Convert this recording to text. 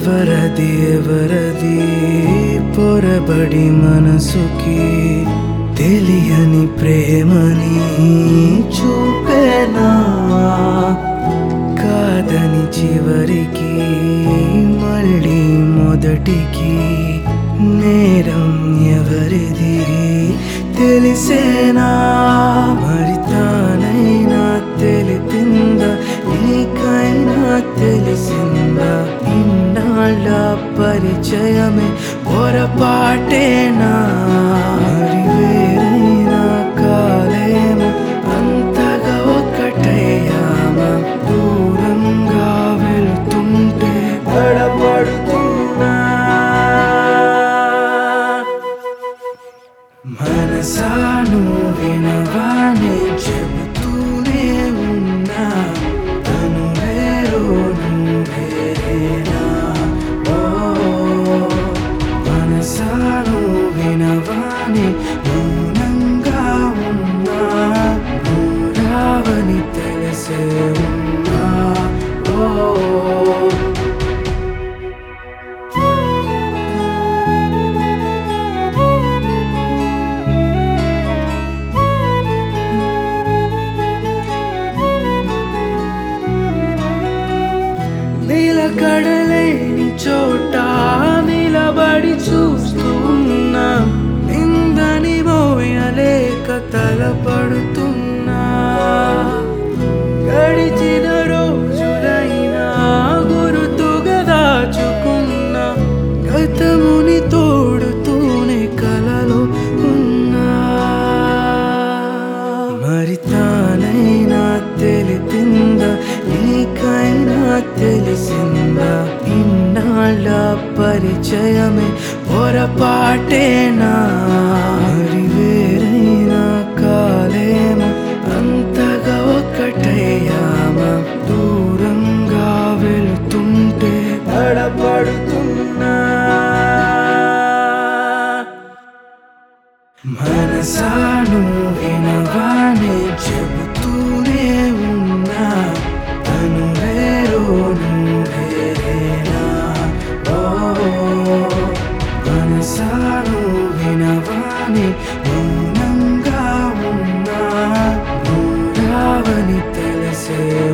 ఎవరది ఎవరది పొరబడి మనసుకి తెలియని ప్రేమని చూపేనా కాదని చివరికి మళ్ళీ మొదటికి నేరం ఎవరిది తెలిసేనా మరి తానైనా తెలిపిందా నీకైనా తెలిసిందా ఇన్నాళ్ళ పరిచయమే పొరపాటేనా మరి వేరైనా కాలేమో అంతగా ఒక్కటయ్యామా దూరంగా వెళ్తుంటే తడబడుతున్నా మనసాను వినవానే చెబుతూనే ఉన్నా తను వేరు నువ్వేరేనా ఓ మనసాను వినవానే మౌనంగా ఉన్నా నూరావని తెలిసే ఉన్నా ఓ నిలకడలేని చోట నిలబడి చూస్తున్నా నిందని మోయలేక తలపడుతున్నా గడిచిన రోజులైనా గురుతుగా దాచుకున్న గతముని తోడుతూనే కలలో ఉన్నా మరి తానైనా తెలిపిందా నీకైనా తెలిసిందా ఇన్నాళ్ళ పరిచయమే పొరపాటేనా మరి వేరైనా కాలేమో అంతగా ఒక్కటయ్యామా దూరంగా వెళుతుంటే తడబడుతున్నా మనసాను వినవానే చెబుతూనే ఉన్నా తను వేరు నువ్వేరేనా ఓ మనసాను వినవానే మౌనంగా ఉన్నా నూరావని తెలిసే